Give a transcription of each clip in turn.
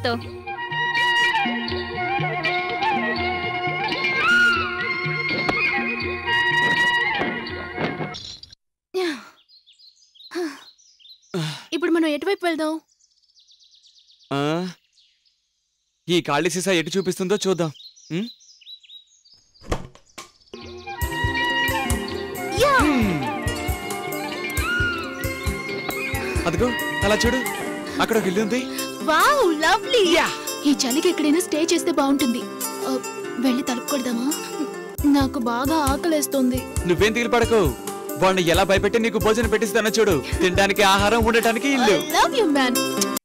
తో ఇప్పుడు మనం ఎటువైపు వెళ్దాం ఆ, ఈ ఖాళీ సీసా ఎటు చూపిస్తుందో చూద్దాం ఉం? హ్మ్. అదిగో అలా చూడు అక్కడ ఒక ఇల్లు ఉంది వావ్ లవ్లీ ఈ చలికి ఎక్కడైనా స్టే చేస్తే బాగుంటుంది ఆ, వెళ్ళి తలుపు కొడదామా నాకు బాగా ఆకలేస్తుంది నువ్వేం దిగులు పడకు వాళ్ళని ఎలా భయపెట్టి నీకు భోజనం పెట్టిస్తానో చూడు తినడానికి ఆహారం ఉండటానికి ఇల్లు లవ్ యు మ్యాన్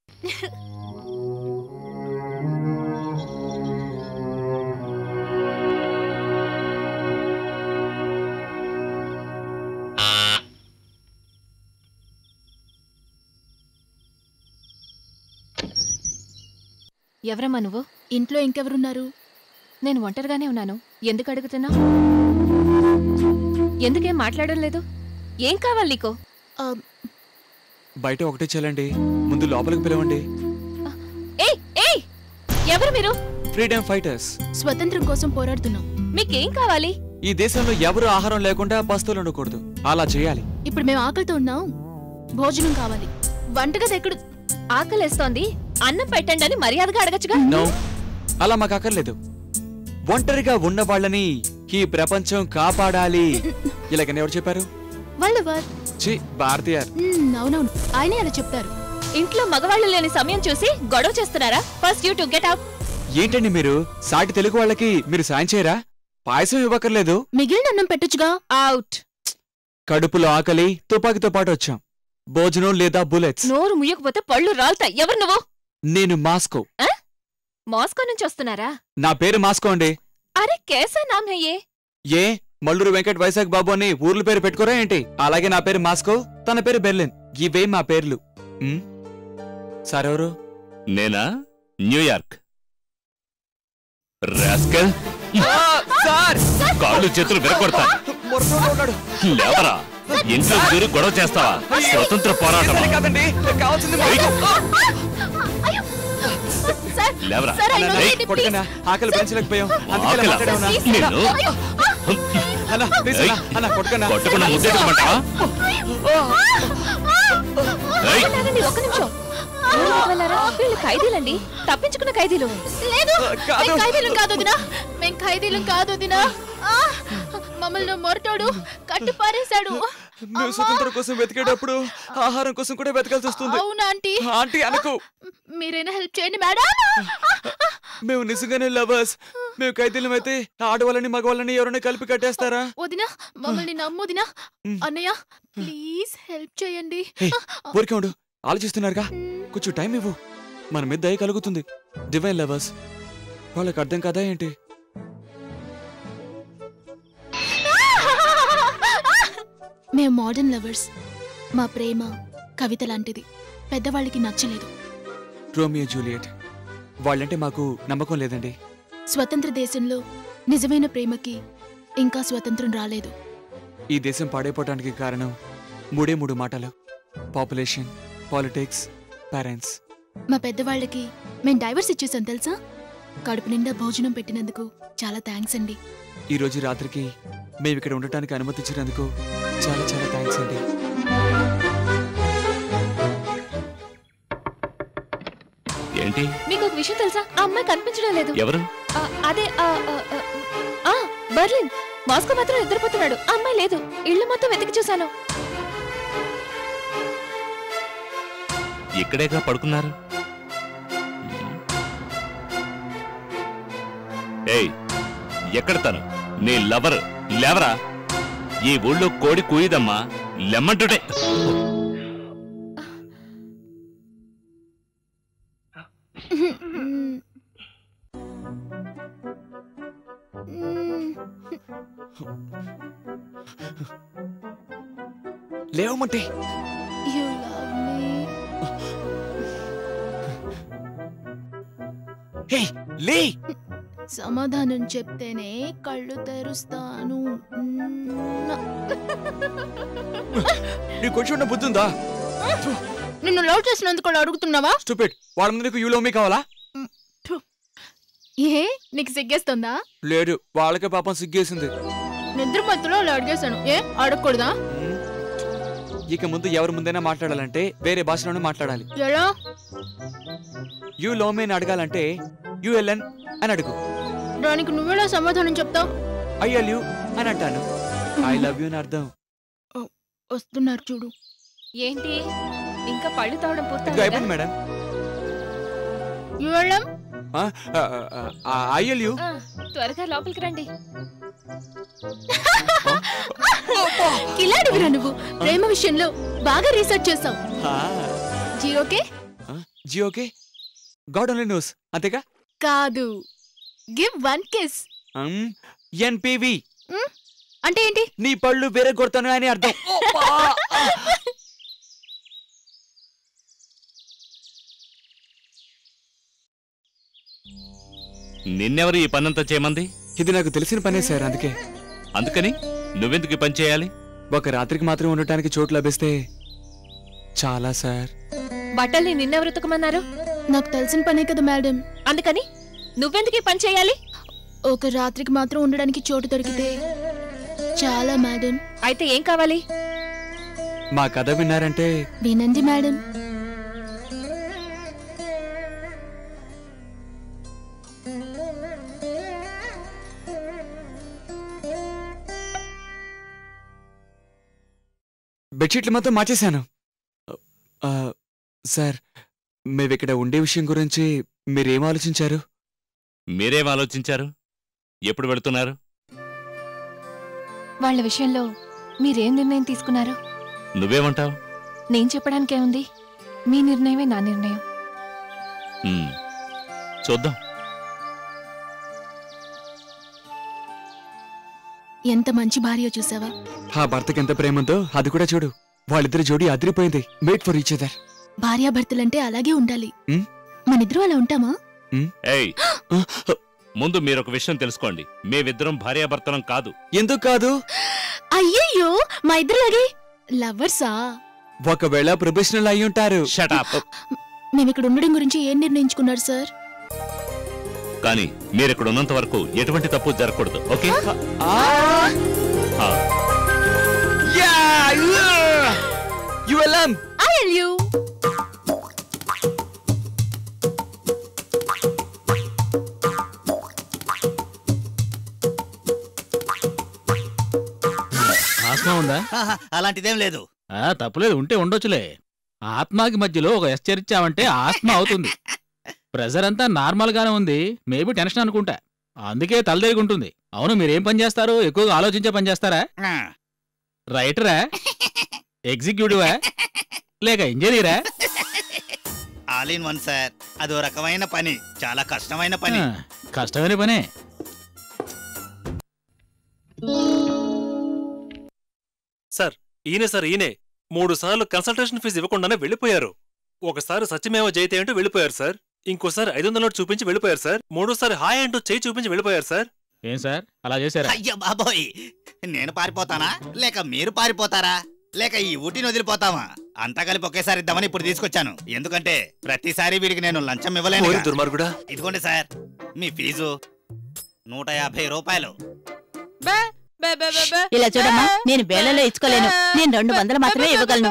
ఎవరమ్మా నువ్వు ఇంట్లో ఇంకెవరున్నారు నేను ఒంటరిగానే ఉన్నాను ఎందుకు అడుగుతున్నా ఎందుకేం మాట్లాడడం లేదు ఏం కావాలి నీకు ఆ, బయట ఒకటే చెల్లండి ముందు లోపలికి పిలవండి ఏయ్ ఏయ్ ఎవరు మీరు ఫ్రీడమ్ ఫైటర్స్ స్వతంత్రం కోసం పోరాడుతున్నాం మీకేం కావాలి ఈ దేశంలో ఎవరు ఆహారం లేకుండా పస్తులు ఉండకూడదు అలా చేయాలి ఇప్పుడు మేము ఆకలితో ఉన్నాం భోజనం కావాలి వంటగది ఎక్కడ ఆకలేస్తోంది అన్నం పెట్టండి అని మర్యాదగా అడగచ్చుగా నో అలా మాకు అక్కర్లేదు ఒంటరిగా ఉన్న వాళ్ళని ఈ ప్రపంచం కాపాడాలి ఇలాగని ఎవరు చెప్పారు వాళ్ళ వార్ చి భారతీయర్ మ్మ్, అవునవును ఆయనే అలా చెప్తారు ఇంట్లో మగవాళ్ళు లేని సమయం చూసి గొడవ చేస్తున్నారా first you to get up ఏంటండి మీరు సాటి తెలుగు వాళ్ళకి మీరు సాయం చేయరా పాయసం ఇవ్వక్కర్లేదు మిగిలిన అన్నం పెట్టొచ్చుగా అవుట్ కడుపులో ఆకలి తుపాకీతో పాటు వచ్చాం భోజనం లేదా బుల్లెట్స్ నోరు ముయ్యకపోతే పళ్ళు రాలుతాయి ఎవరు నువ్వు నేను మాస్కో మాస్కో నుంచి వస్తున్నారా నా పేరు మాస్కో అండి అరే కేసా నామ్ హే ఏ ఏ మల్లూరు వెంకట్ వైశాఖ్ బాబు అని ఊర్ల పేరు పెట్టుకోరా ఏంటి అలాగే నా పేరు మాస్కో తన పేరు బెర్లిన్ ఇవే మా పేర్లు ఉమ్? సారెవరు నేనా న్యూయార్క్ రాస్కల్ సార్ కాళ్ళు చేతులు విరగొడతా ఉన్నాడు లేవరా ఇంట్లో దూరి గొడవ చేస్తావా స్వతంత్ర పోరాటం కాదండి కావాల్సింది సార్ లేవరా సార్, ఆయన ఏయ్, వదిలేయండి, కొడుకన్నా ఆకలి పెంచలేకపోయాం అందుకే ఇలా ఆకలా? మాట్లాడామన్నా. నిన్ను అన్నా, please ఏయ్, అన్నా, అన్నా, కొడుకన్నా. కొట్టకుండా ముద్దెట్టుకోమంటావా ఏయ్, ఆగండి, ఒక్క నిమిషం ఎవరు వదలరా? వీళ్ళు ఖైదీలండి తప్పించుకున్న ఖైదీలు లేదు కాదు. మేము ఖైదీలం కాదు వదినా మేము ఖైదీలం కాదు వదినా ఆ, మమ్మల్ని మొరటోడు కట్టి పారేశాడు మేము స్వతంత్రం కోసం వెతికేటప్పుడు ఆహారం కోసం కూడా వెతకాల్సి వస్తుంది అవునా ఆంటీ ఆంటీ అనకు మీరైనా హెల్ప్ చేయండి మేడం మేము నిజంగానే లవర్స్ మేము ఖైదీలం అయితే ఆడవాళ్ళని మగవాళ్ళని ఎవరైనా కలిపి కట్టేస్తారా వదినా మమ్మల్ని నమ్ముదినా మ్. అన్నయ్య ప్లీజ్ హెల్ప్ చేయండి హే, ఊరికే ఉండు ఆలోచిస్తున్నారుగా కొంచెం టైం ఇవ్వు మన మీద దయ కలుగుతుంది డివైన్ లవర్స్ వాళ్ళకి అర్థం కదా ఏంటి మేము మోడర్న్ లవర్స్ మా ప్రేమ కవిత లాంటిది పెద్దవాళ్ళకి నచ్చలేదు రోమియో జూలియట్ వాళ్ళంటే మాకు నమ్మకం లేదండి స్వతంత్ర దేశంలో నిజమైన ప్రేమకి ఇంకా స్వతంత్రం రాలేదు ఈ దేశం పాడైపోవటానికి కారణం మూడే మూడు మాటలు పాపులేషన్ పాలిటిక్స్ పేరెంట్స్ మా పెద్దవాళ్ళకి మేము డైవర్స్ ఇచ్చేసాం తెలుసా కడుపు నిండా భోజనం పెట్టినందుకు చాలా థ్యాంక్స్ అండి ఈ రోజు రాత్రికి మేము ఇక్కడ ఉండటానికి అనుమతించినందుకు చాలా చాలా థ్యాంక్స్ అండి ఏంటి మీకు ఒక విషయం తెలుసా ఆ అమ్మాయి కనిపించడం లేదు ఎవరు ఆ, అదే ఆ, ఆ, ఆ, ఆ, బర్లిన్ మాస్కో మాత్రం నిద్రపోతున్నాడు ఆ అమ్మాయి లేదు ఇల్లు మొత్తం వెతికి చూశాను ఇక్కడేగా పడుకున్నారు ఏయ్ ఎక్కడ తను నీ లవర్ లేవరా ఈ ఊళ్ళో కోడి కూయిదమ్మా లెమ్మంటుంటే మ్మ్. మ్మ్. లేవమంటే You love me. హే లే సమాధానం చెప్తేనే కళ్ళు తెరుస్తాను మ్మ్. నీకు కొంచెం ఉన్న బుద్ధి ఉందా నిన్ను లవ్ చేసినందుకు కూడా అడుగుతున్నావా స్టూపిడ్ వాడి ముందు నీకు యూలో మీ కావాలా ఏ నీకు సిగ్గేస్తుందా లేదు వాళ్ళకే పాపం సిగ్గేసింది నిద్ర మత్తులో అలా అడిగేశాను ఏ అడగకూడదా మ్మ్. ఇక ముందు ఎవరి ముందైనా మాట్లాడాలంటే వేరే భాషలోనే మాట్లాడాలి ఎలా యూ లవ్ మీ అని అడగాలంటే యూ ఎల్ఎన్ అని అడుగు దానికి నువ్వెలా సమాధానం చెప్తావు ఐ ఎల్ యూ అని అంటాను ఐ లవ్ యూ అని అర్థం వస్తున్నారు చూడు ఏంటి ఇంకా పళ్ళు తావడం ఇదిగో పూర్తి అయిపోయింది మేడం ఇవ్వడం ఐ ఎల్ యూ త్వరగా లోపలికి రండి కిలాడివిరా నువ్వు ప్రేమ విషయంలో బాగా రీసెర్చ్ చేసావు జీరోకే జీ ఓకే గాడ్ ఓన్లీ న్యూస్ అంతేగా కాదు గివ్ వన్ కిస్ ఎన్పివి అంటే ఏంటి నీ పళ్ళు వేరే కొడతాను అని అర్థం నిన్నెవరు ఈ పనంతా చేయమంది ఇది నాకు తెలిసిన పనే సార్ అందుకే అందుకని నువ్వెందుకు ఈ పని చేయాలి ఒక రాత్రికి మాత్రం ఉండటానికి చోటు లభిస్తే చాలా సార్ బట్టల్ని నిన్నెవరు ఉతకమన్నారు నాకు తెలిసిన పనే కదా మేడం అందుకని నువ్వెందుకు ఈ పని చేయాలి ఒక రాత్రికి మాత్రం ఉండడానికి చోటు దొరికితే చాలా మేడం అయితే ఏం కావాలి మా కథ విన్నారంటే వినండి మేడం బెడ్షీట్లు మొత్తం మార్చేశాను ఆ, సార్ మేము ఇక్కడ ఉండే విషయం గురించి మీరేం ఆలోచించారు మీరేం ఆలోచించారు ఎప్పుడు వెళుతున్నారు వాళ్ళ విషయంలో మీరేం నిర్ణయం తీసుకున్నారు నువ్వేమంటావు నేను చెప్పడానికే ఉంది మీ నిర్ణయమే నా నిర్ణయం ఉమ్, చూద్దాం ఎంత మంచి భార్య చూసావా ఆ భర్తకి ఎంత ప్రేమ ఉందో అది కూడా చూడు వాళ్ళిద్దరి జోడి అదిరిపోయింది మేట్ ఫర్ ఈచ్ అదర్ భార్యాభర్తలంటే అలాగే ఉండాలి ఉమ్. మనిద్దరం అలా ఉంటామా ఏయ్ ముందు మీరొక విషయం తెలుసుకోండి మేమిద్దరం భార్యాభర్తలం కాదు ఎందుకు కాదు అయ్యయ్యో మా ఇద్దరులాగే లవర్సా ఒకవేళ ప్రొఫెషనల్ అయి ఉంటారు షటాప్ మేము ఇక్కడ ఉండడం గురించి ఏం నిర్ణయించుకున్నారు సార్ కానీ మీరిక్కడ ఉన్నంత వరకు ఎటువంటి తప్పు జరగకూడదు ఓకే ఆ! ఆ, Yeah! Yeah! ULM! యూ ఆత్మ ఉందా ఆహా, అలాంటిదేం లేదు ఆ, తప్పులేదు ఉంటే ఉండొచ్చులే ఆత్మకి మధ్యలో ఒక ఎస్ చేర్చావంటే ఆత్మ అవుతుంది ప్రెజర్ అంతా నార్మల్ గానే ఉంది మేబీ టెన్షన్ అనుకుంటా అందుకే తలదేగి ఉంటుంది అవును మీరేం పని చేస్తారు ఎక్కువగా ఆలోచించే పని చేస్తారా ఆ, రైటరా ఎగ్జిక్యూటివా లేక ఇంజనీరా ఆల్ ఇన్ వన్ సార్ అదో రకమైన పని చాలా కష్టమైన పని ఆ, కష్టమైన పనే సార్ ఈయనే సార్ ఈయనే మూడు సార్లు కన్సల్టేషన్ ఫీజు ఇవ్వకుండానే వెళ్ళిపోయారు ఒకసారి సత్యమేవ జయతే అంటూ వెళ్ళిపోయారు సార్ ఇంకోసారి ఐదు వందల నోటు చూపించి వెళ్ళిపోయారు సార్ మూడోసారి హాయ్ అంటూ చేయి చూపించి వెళ్ళిపోయారు సార్ ఏం సార్ అలా చేశారా అయ్యో బాబోయ్ నేను పారిపోతానా లేక మీరు పారిపోతారా లేక ఈ ఊటిని వదిలిపోతామా అంతా కలిపి ఒకేసారి ఇద్దామని ఇప్పుడు తీసుకొచ్చాను ఎందుకంటే ప్రతిసారి వీడికి నేను లంచం ఇవ్వలేను ఓరి దుర్మార్గుడా ఇదిగోండి సార్ మీ ఫీజు నూట యాభై రూపాయలు ఇలా చూడమ్మా నేను వేలలో ఇచ్చుకోలేను నేను రెండు వందలు మాత్రమే ఇవ్వగలను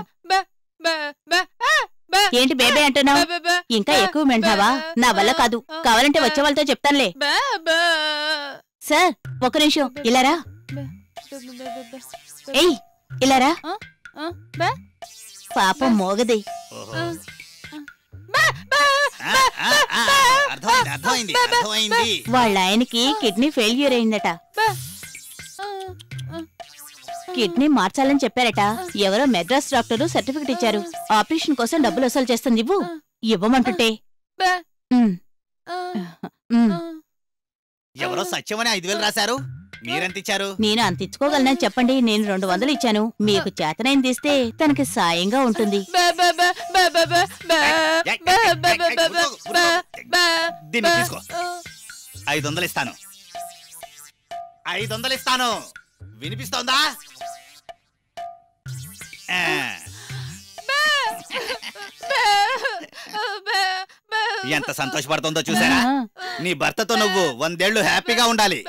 ఏంటి బేబే అంటున్నావు ఇంకా ఎక్కువ మెంటావా నా వల్ల కాదు కావాలంటే వచ్చే వాళ్ళతో చెప్తానులే సార్ ఒక నిమిషం ఇలారా ఏయ్ ఇలారా పాపం మోగది ఓహో. ఆ, ఆ, ఆ, అర్థమైంది అర్థమైంది అర్థమైంది వాళ్ళ ఆయనకి కిడ్నీ ఫెయిల్యూర్ అయిందట కిడ్నీ మార్చాలని చెప్పారట ఎవరో మెడ్రాస్ డాక్టరు సర్టిఫికెట్ ఇచ్చారు ఆపరేషన్ కోసం డబ్బులు వసూలు చేస్తుంది ఇవ్వు ఇవ్వమంటుంటే ఉమ్, ఉమ్, ఎవరో సత్యమని ఐదు వేలు రాశారు మీరెంత ఇచ్చారు నేను అంత ఇచ్చుకోగలనని చెప్పండి నేను రెండు వందలు ఇచ్చాను మీకు చేతనైన తీస్తే తనకి సాయంగా ఉంటుంది దీన్ని తీసుకో ఐదు వందలు ఇస్తాను ఐదు వందలు ఇస్తాను వినిపిస్తోందా ఆ, ఎంత సంతోషపడుతుందో చూసారా ఆ, నీ భర్తతో నువ్వు వందేళ్లు హ్యాపీగా ఉండాలి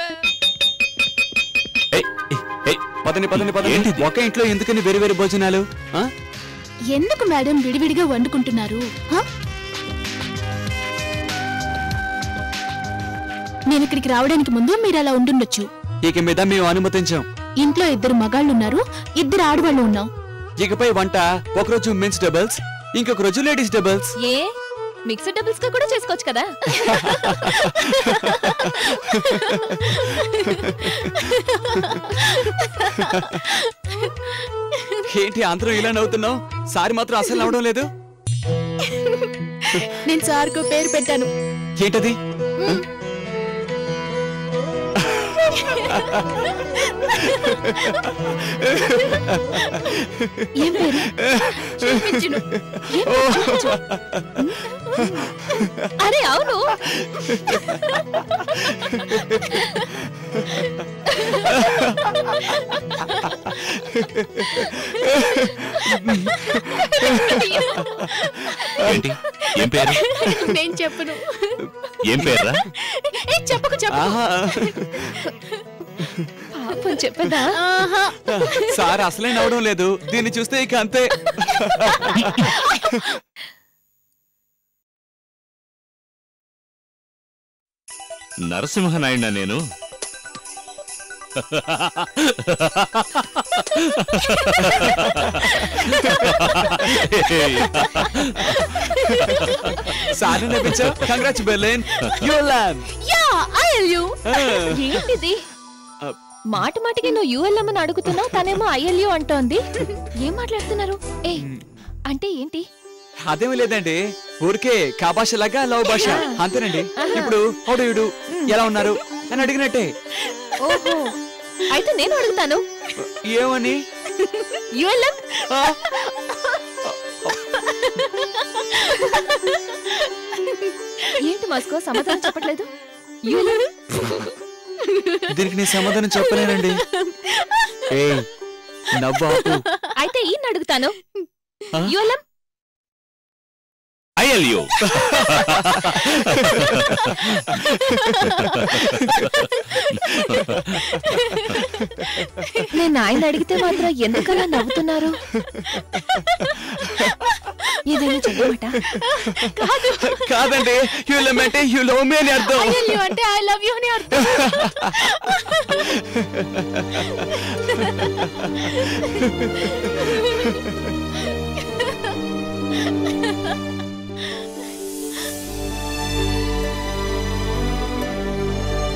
ఏయ్, ఏయ్, ఏయ్, పదండి పదండి పదండి ఏంటిది? ఒక ఇంట్లో ఎందుకని వేరు వేరు భోజనాలు ఆ? ఎందుకు మేడం విడివిడిగా వండుకుంటున్నారు హ? నేను ఇక్కడికి రావడానికి ముందు మీరు అలా ఉండుండొచ్చు ఇక మీద మేము అనుమతించాం ఇంట్లో ఇద్దరు మగాళ్ళున్నారు ఇద్దరు ఆడవాళ్ళు ఉన్నాం ఇకపై వంట ఒకరోజు మెన్స్ డబుల్స్ ఇంకొక రోజు లేడీస్ డబుల్స్ ఏ మిక్స్డ్ డబుల్స్ గా కూడా చేసుకోవచ్చు కదా ఏంటి అందరూ ఇలా నవ్వుతున్నావు సారి మాత్రం అసలు నవ్వడం లేదు నేను సార్కు పేరు పెట్టాను ఏంటది ఏం పేరు చూపించును. ఏం పేరు చూపించు. అరే అవును ఏంటి ఏం పేరు నేను చెప్పను ఏం పేర్రా ఏ చెప్పకు చెప్పు ఆహా పాపం చెప్పదా ఆహా. సార్ అసలే నవ్వడం లేదు దీన్ని చూస్తే ఇక అంతే నరసింహనాయుడు నేను సార్ నవ్వించావు congrats Berlin you lamb yeah I will you ఏంటిది ఆ. మాట మాటికి నువ్వు యుఎల్ఎం అని అడుగుతున్నావు తనేమో ఐఎల్యూ అంటోంది ఏం మాట్లాడుతున్నారు ఏ అంటే ఏంటి అదేమీ లేదండి ఊరికే కా భాష లాగా లవ్ భాష అంతేనండి ఇప్పుడు హౌడు ఎలా ఉన్నారు అని అడిగినట్టే ఓహో అయితే నేను అడుగుతాను ఏమని యుఎల్ఎం ఆ, ఏంటి మాస్కో సమాధానం చెప్పట్లేదు యుఎల్ఎం దీనికి నేను సమాధానం చెప్పలేనండి ఏ నవ్వు ఆపు. అయితే ఈయన అడుగుతాను ఆ? యుఎల్ఎం ఐఎల్యూ నేను ఆయన అడిగితే మాత్రం ఎందుకలా నవ్వుతున్నారు ఏదైనా చెప్పమాట కాదండి యూ లవ్ అంటే యూ లవ్ మీ అని అర్థం ఐ విల్ యు అంటే ఐ లవ్ యు అని అర్థం